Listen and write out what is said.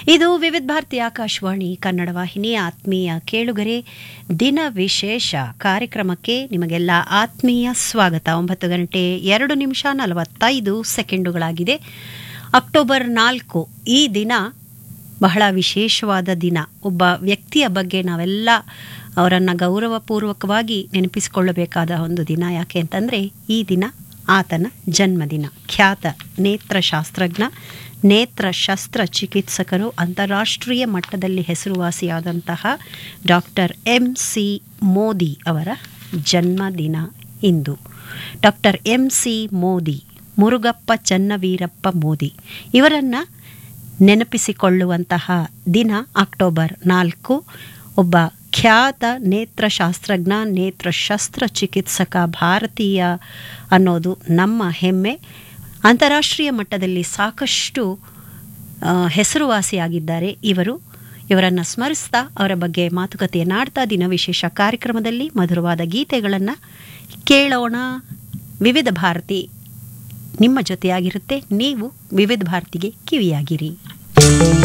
ಇದು ವಿವಿಧ ಭಾರತಿ ಆಕಾಶವಾಣಿ ಕನ್ನಡ ವಾಹಿನಿ ಆತ್ಮೀಯ ಕೇಳುಗರೆ ದಿನ ವಿಶೇಷ ಕಾರ್ಯಕ್ರಮಕ್ಕೆ ನಿಮಗೆಲ್ಲ ಆತ್ಮೀಯ ಸ್ವಾಗತ ಒಂಬತ್ತು ಗಂಟೆ ಎರಡು ನಿಮಿಷ ನಲವತ್ತೈದು ಸೆಕೆಂಡುಗಳಾಗಿದೆ ಅಕ್ಟೋಬರ್ ನಾಲ್ಕು ಈ ದಿನ ಬಹಳ ವಿಶೇಷವಾದ ದಿನ ಒಬ್ಬ ವ್ಯಕ್ತಿಯ ಬಗ್ಗೆ ನಾವೆಲ್ಲ ಅವರನ್ನು ಗೌರವಪೂರ್ವಕವಾಗಿ ನೆನಪಿಸಿಕೊಳ್ಳಬೇಕಾದ ಒಂದು ದಿನ ಯಾಕೆ ಅಂತಂದರೆ ಈ ದಿನ ಆತನ ಜನ್ಮದಿನ ಖ್ಯಾತ ನೇತ್ರಶಾಸ್ತ್ರಜ್ಞ ನೇತ್ರ ಶಸ್ತ್ರಚಿಕಿತ್ಸಕರು ಅಂತಾರಾಷ್ಟ್ರೀಯ ಮಟ್ಟದಲ್ಲಿ ಹೆಸರುವಾಸಿಯಾದಂತಹ ಡಾಕ್ಟರ್ ಎಂ ಸಿ ಮೋದಿ ಅವರ ಜನ್ಮದಿನ ಇಂದು doctor M C Modi Murugappa Channaveerappa Modi ಇವರನ್ನು ನೆನಪಿಸಿಕೊಳ್ಳುವಂತಹ ದಿನ ಅಕ್ಟೋಬರ್ ನಾಲ್ಕು ಒಬ್ಬ ಖ್ಯಾತ ನೇತ್ರಶಾಸ್ತ್ರಜ್ಞ ನೇತ್ರ ಶಸ್ತ್ರಚಿಕಿತ್ಸಕ ಭಾರತೀಯ ಅನ್ನೋದು ನಮ್ಮ ಹೆಮ್ಮೆ ಅಂತಾರಾಷ್ಟ್ರೀಯ ಮಟ್ಟದಲ್ಲಿ ಸಾಕಷ್ಟು ಆ, ಹೆಸರುವಾಸಿಯಾಗಿದ್ದಾರೆ ಇವರು ಇವರನ್ನು ಸ್ಮರಿಸ್ತಾ ಅವರ ಬಗ್ಗೆ ಮಾತುಕತೆಯನ್ನಾಡ್ತಾ ದಿನ ವಿಶೇಷ ಕಾರ್ಯಕ್ರಮದಲ್ಲಿ ಮಧುರವಾದ ಗೀತೆಗಳನ್ನು ಕೇಳೋಣ ವಿವಿಧ ಭಾರತಿ ನಿಮ್ಮ ಜೊತೆಯಾಗಿರುತ್ತೆ ನೀವು ವಿವಿಧ ಭಾರತಿಗೆ ಕಿವಿಯಾಗಿರಿ